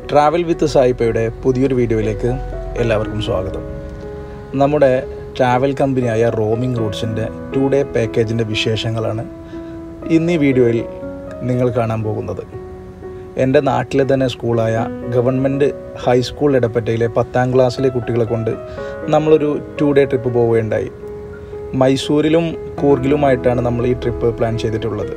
travel with സായിപ്പയുടെ പുതിയൊരു വീഡിയോയിലേക്ക് എല്ലാവർക്കും സ്വാഗതം നമ്മുടെ ട്രാവൽ കമ്പനിയായ റോമിംഗ് റൂട്ട്സിൻ്റെ ടു ഡേ പാക്കേജിൻ്റെ വിശേഷങ്ങളാണ് ഇന്ന് ഈ വീഡിയോയിൽ നിങ്ങൾ കാണാൻ പോകുന്നത് എൻ്റെ നാട്ടിലെ തന്നെ സ്കൂളായ ഗവൺമെൻറ് ഹൈസ്കൂൾ ഇടപ്പറ്റയിലെ പത്താം ക്ലാസ്സിലെ കുട്ടികളെ കൊണ്ട് നമ്മളൊരു ടു ഡേ ട്രിപ്പ് പോവുകയുണ്ടായി മൈസൂരിലും കൂർഗിലുമായിട്ടാണ് നമ്മൾ ഈ ട്രിപ്പ് പ്ലാൻ ചെയ്തിട്ടുള്ളത്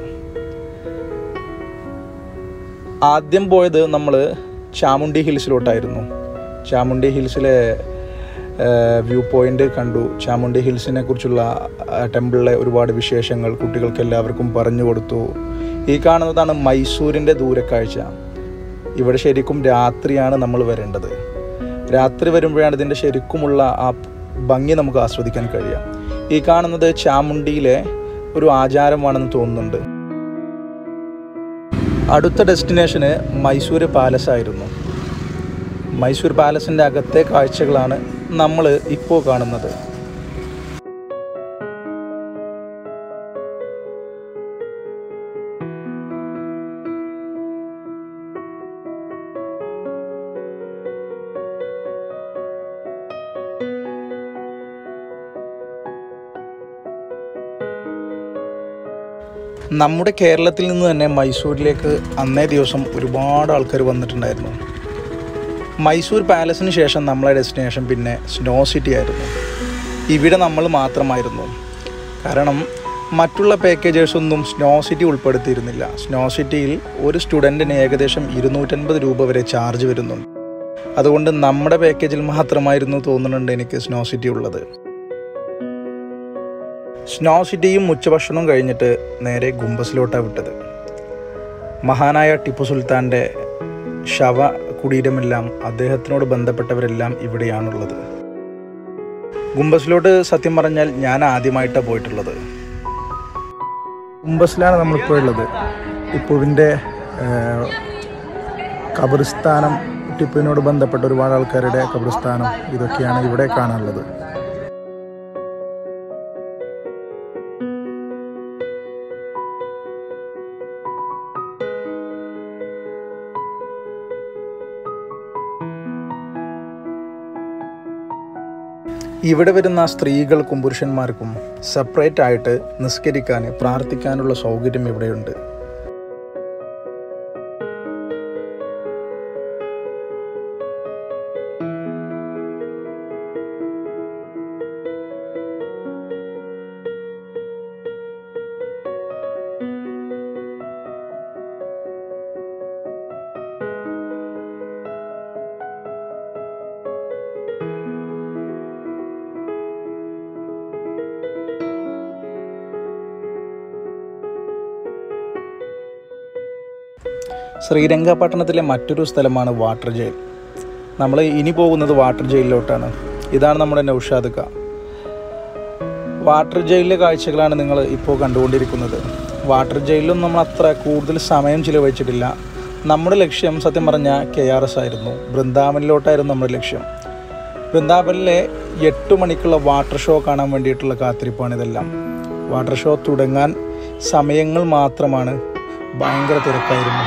ആദ്യം പോയത് നമ്മൾ ചാമുണ്ടി ഹിൽസിലോട്ടായിരുന്നു ചാമുണ്ടി ഹിൽസിലെ വ്യൂ പോയിൻ്റ് കണ്ടു ചാമുണ്ടി ഹിൽസിനെ കുറിച്ചുള്ള ടെമ്പിളിലെ ഒരുപാട് വിശേഷങ്ങൾ കുട്ടികൾക്ക് എല്ലാവർക്കും പറഞ്ഞു കൊടുത്തു ഈ കാണുന്നതാണ് മൈസൂരിൻ്റെ ദൂരക്കാഴ്ച ഇവിടെ ശരിക്കും രാത്രിയാണ് നമ്മൾ വരേണ്ടത് രാത്രി വരുമ്പോഴാണ് ഇതിൻ്റെ ശരിക്കുമുള്ള ആ ഭംഗി നമുക്ക് ആസ്വദിക്കാൻ കഴിയാം ഈ കാണുന്നത് ചാമുണ്ടിയിലെ ഒരു ആചാരമാണെന്ന് തോന്നുന്നുണ്ട് അടുത്ത ഡെസ്റ്റിനേഷന് മൈസൂർ പാലസ് ആയിരുന്നു മൈസൂർ പാലസിൻ്റെ അകത്തെ കാഴ്ചകളാണ് നമ്മൾ ഇപ്പോൾ കാണുന്നത് നമ്മുടെ കേരളത്തിൽ നിന്ന് തന്നെ മൈസൂരിലേക്ക് അന്നേ ദിവസം ഒരുപാട് ആൾക്കാർ വന്നിട്ടുണ്ടായിരുന്നു മൈസൂർ പാലസിന് ശേഷം നമ്മളെ ഡെസ്റ്റിനേഷൻ പിന്നെ സ്നോ സിറ്റി ആയിരുന്നു ഇവിടെ നമ്മൾ മാത്രമായിരുന്നു കാരണം മറ്റുള്ള പാക്കേജേഴ്സ് ഒന്നും സ്നോ സിറ്റി ഉൾപ്പെടുത്തിയിരുന്നില്ല സ്നോ സിറ്റിയിൽ ഒരു സ്റ്റുഡൻറ്റിന് ഏകദേശം ഇരുന്നൂറ്റൻപത് രൂപ വരെ ചാർജ് വരുന്നുണ്ട് അതുകൊണ്ട് നമ്മുടെ പാക്കേജിൽ മാത്രമായിരുന്നു തോന്നുന്നുണ്ട് എനിക്ക് സ്നോ സിറ്റി ഉള്ളത് സ്നോ സിറ്റിയും ഉച്ചഭക്ഷണവും കഴിഞ്ഞിട്ട് നേരെ ഗുംബസിലോട്ടാണ് വിട്ടത് മഹാനായ ടിപ്പു സുൽത്താൻ്റെ ശവ കുടീരമെല്ലാം അദ്ദേഹത്തിനോട് ബന്ധപ്പെട്ടവരെല്ലാം ഇവിടെയാണുള്ളത് ഗുംബസിലോട്ട് സത്യം പറഞ്ഞാൽ ഞാൻ ആദ്യമായിട്ടാണ് പോയിട്ടുള്ളത് ഗുംബസിലാണ് നമ്മളിപ്പോൾ ഉള്ളത് ടിപ്പുവിൻ്റെ കബറിസ്ഥാനം ടിപ്പുവിനോട് ബന്ധപ്പെട്ട ഒരുപാട് ആൾക്കാരുടെ കബറിസ്ഥാനം ഇതൊക്കെയാണ് ഇവിടെ കാണാനുള്ളത് ഇവിടെ വരുന്ന സ്ത്രീകൾക്കും പുരുഷന്മാർക്കും സെപ്പറേറ്റ് ആയിട്ട് നിസ്കരിക്കാൻ പ്രാർത്ഥിക്കാനുള്ള സൗകര്യം ഇവിടെയുണ്ട് ശ്രീരംഗപട്ടണത്തിലെ മറ്റൊരു സ്ഥലമാണ് വാട്ടർ ജയിൽ നമ്മൾ ഇനി പോകുന്നത് വാട്ടർ ജയിലിലോട്ടാണ് ഇതാണ് നമ്മുടെ നൗഷാദ് ക വാട്ടർ ജയിലിലെ കാഴ്ചകളാണ് നിങ്ങൾ ഇപ്പോൾ കണ്ടുകൊണ്ടിരിക്കുന്നത് വാട്ടർ ജയിലിലും നമ്മൾ അത്ര കൂടുതൽ സമയം ചിലവഴിച്ചിട്ടില്ല നമ്മുടെ ലക്ഷ്യം സത്യം പറഞ്ഞാൽ കെ ആർ എസ് ആയിരുന്നു ബൃന്ദാവനിലോട്ടായിരുന്നു നമ്മുടെ ലക്ഷ്യം ബൃന്ദാവനിലെ എട്ട് മണിക്കുള്ള വാട്ടർ ഷോ കാണാൻ വേണ്ടിയിട്ടുള്ള കാത്തിരിപ്പാണ് ഇതെല്ലാം വാട്ടർ ഷോ തുടങ്ങാൻ സമയങ്ങൾ മാത്രമാണ് ഭയങ്കര തിരക്കായിരുന്നു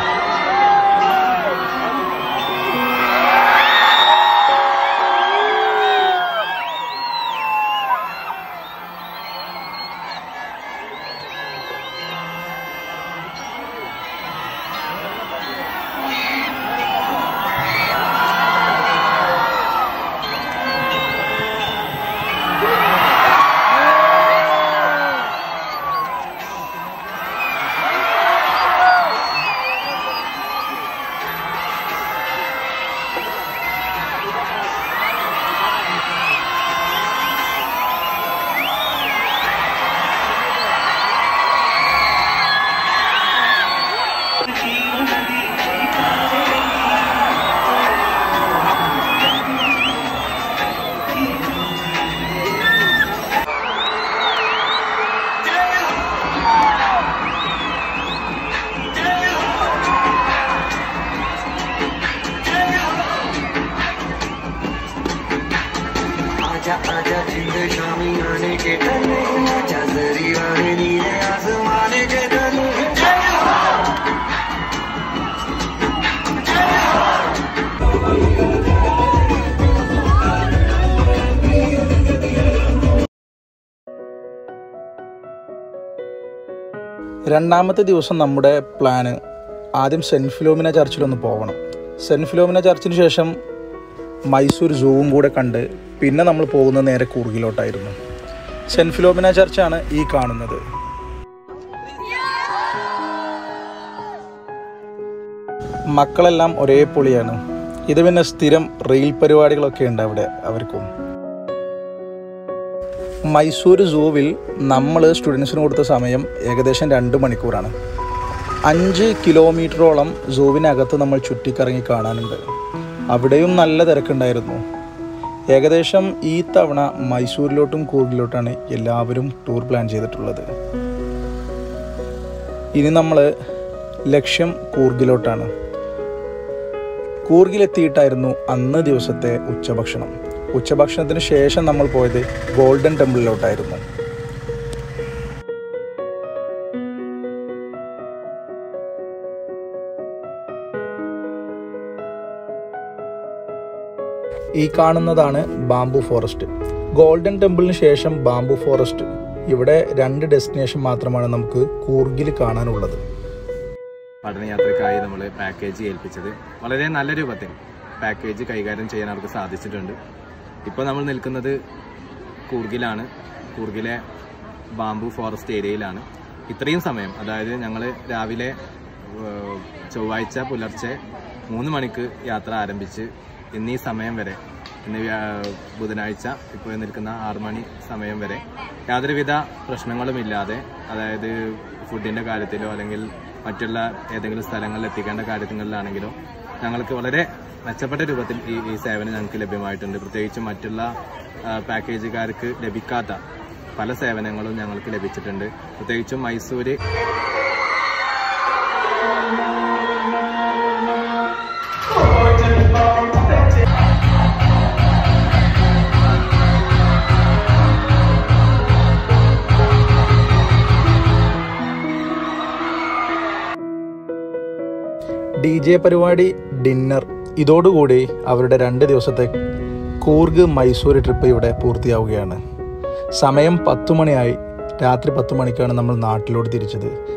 आजा आजा जिंद शामी आने के तले आजा जरी वाले नीले आसमाने के तले जय हो രണ്ടാമത്തെ ദിവസം നമ്മുടെ പ്ലാന് ആദ്യം സെൻറ്റ് ഫിലോമിന ചർച്ചിലൊന്ന് പോകണം സെൻറ്റ് ഫിലോമിന ചർച്ചിന് ശേഷം മൈസൂർ സൂവും കൂടെ കണ്ട് പിന്നെ നമ്മൾ പോകുന്നത് നേരെ കൂർഗിലോട്ടായിരുന്നു സെൻറ്റ് ഫിലോമിന ചർച്ചാണ് ഈ കാണുന്നത് മക്കളെല്ലാം ഒരേ പൊളിയാണ് ഇത് പിന്നെ സ്ഥിരം റീൽ പരിപാടികളൊക്കെ ഉണ്ട് അവിടെ അവർക്കും മൈസൂർ സൂവിൽ നമ്മൾ സ്റ്റുഡൻസിന് കൊടുത്ത സമയം ഏകദേശം രണ്ട് മണിക്കൂറാണ് അഞ്ച് കിലോമീറ്ററോളം സൂവിനകത്ത് നമ്മൾ ചുറ്റിക്കറങ്ങി കാണാനുണ്ട് അവിടെയും നല്ല തിരക്കുണ്ടായിരുന്നു ഏകദേശം ഈ തവണ മൈസൂരിലോട്ടും കൂർഗിലോട്ടാണ് എല്ലാവരും ടൂർ പ്ലാൻ ചെയ്തിട്ടുള്ളത് ഇനി നമ്മൾ ലക്ഷ്യം കൂർഗിലോട്ടാണ് കൂർഗിലെത്തിയിട്ടായിരുന്നു അന്ന് ദിവസത്തെ ഉച്ചഭക്ഷണം ഉച്ചഭക്ഷണത്തിന് ശേഷം നമ്മൾ പോയത് ഗോൾഡൻ ടെമ്പിളിലോട്ടായിരുന്നു ഈ കാണുന്നതാണ് ബാംബു ഫോറസ്റ്റ് ഗോൾഡൻ ടെമ്പിളിന് ശേഷം ബാംബു ഫോറസ്റ്റ് ഇവിടെ രണ്ട് ഡെസ്റ്റിനേഷൻ മാത്രമാണ് നമുക്ക് കൂർഗിൽ കാണാനുള്ളത് പഠനയാത്രക്കായി നമ്മൾ പാക്കേജ് ഏൽപ്പിച്ചത് വളരെ നല്ല രൂപത്തിൽ പാക്കേജ് കൈകാര്യം ചെയ്യാൻ അവർക്ക് സാധിച്ചിട്ടുണ്ട് ഇപ്പോൾ നമ്മൾ നിൽക്കുന്നത് കൂർഗിലാണ് കൂർഗിലെ ബാംബു ഫോറസ്റ്റ് ഏരിയയിലാണ് ഇത്രയും സമയം അതായത് ഞങ്ങൾ രാവിലെ ഏഹ്, ചൊവ്വാഴ്ച പുലർച്ചെ മൂന്ന് മണിക്ക് യാത്ര ആരംഭിച്ച് ഇന്നീ സമയം വരെ ഇന്ന് വ്യാ- ബുധനാഴ്ച ഇപ്പോൾ നിൽക്കുന്ന ആറ് മണി സമയം വരെ യാതൊരുവിധ പ്രശ്നങ്ങളുമില്ലാതെ അതായത് ഫുഡിൻ്റെ കാര്യത്തിലോ അല്ലെങ്കിൽ മറ്റുള്ള ഏതെങ്കിലും സ്ഥലങ്ങളിൽ എത്തിക്കേണ്ട കാര്യങ്ങളിലാണെങ്കിലോ ഞങ്ങൾക്ക് വളരെ മെച്ചപ്പെട്ട രൂപത്തിൽ ഈ ഈ സേവനം ഞങ്ങൾക്ക് ലഭ്യമായിട്ടുണ്ട് പ്രത്യേകിച്ച് മറ്റുള്ള ആ, പാക്കേജുകാർക്ക് ലഭിക്കാത്ത പല സേവനങ്ങളും ഞങ്ങൾക്ക് ലഭിച്ചിട്ടുണ്ട് പ്രത്യേകിച്ചും മൈസൂര് ഡി ജെ പരിപാടി ഡിന്നർ ഇതോടുകൂടി അവരുടെ രണ്ട് ദിവസത്തെ കൂർഗ് മൈസൂർ ട്രിപ്പ് ഇവിടെ പൂർത്തിയാവുകയാണ് സമയം പത്തു മണിയായി രാത്രി പത്ത് മണിക്കാണ് നമ്മൾ നാട്ടിലോട്ട് തിരിച്ചത്